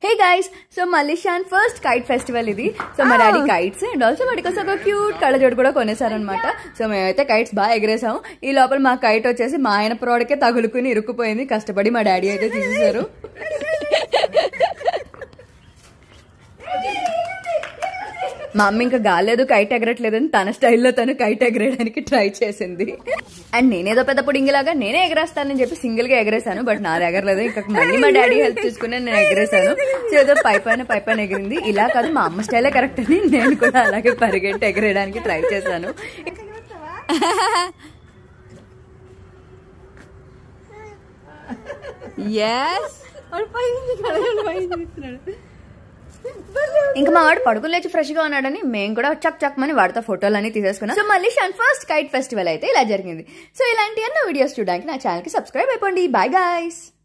హే guys so Malaysian first kite festival ఇది so మా daddy kites and also వాటి కోసం ఒక క్యూట్ కళ్ళజోడు కూడా కొనేసారనమాట సో మేమైతే కైట్స్ బాగా ఎగరేసాం ఈ లోపల మా కైట్ వచ్చేసి మా ఆయన ప్రోడకే తగులుకుని ఇరుక్కుపోయింది కష్టపడి మా డాడీ అయితే తీసేశారు మా అమ్మ ఇంకా గాలేదు కైట్ ఎగరట్లేదని తన స్టైల్లో తను కైట్ ఎగరేయడానికి ట్రై చేసింది అండ్ నేనేదో పెద్ద పుడింగిలాగా నేనే ఎగరేస్తానని చెప్పి సింగిల్ గా ఎగరేసాను బట్ నాది ఎగరలేదు ఇంకా మళ్ళీ మా డాడీ హెల్ప్ తీసుకుని నేను ఎగరేసాను సో ఏదో పై పైన పై పైన ఎగిరింది ఇలా కాదు మా అమ్మ స్టైలే కరెక్ట్ అని నేను కూడా అలాగే పరిగెట్టి ఎగరేయడానికి ట్రై చేశాను ఎస్ ఇంకా మా వాడు పడుకుని లేచి ఫ్రెష్ గా ఉన్నాడని మేము కూడా చక్ చక్ మని వాడితో ఫోటోలు అన్ని తీసేసుకున్నాం సో మళ్ళీ ఫస్ట్ కైట్ ఫెస్టివల్ అయితే ఇలా జరిగింది సో ఇలాంటి అన్న వీడియోస్ చూడడానికి నా ఛానల్ కి సబ్స్క్రైబ్ అయిపోండి బాయ్ గాయ్స్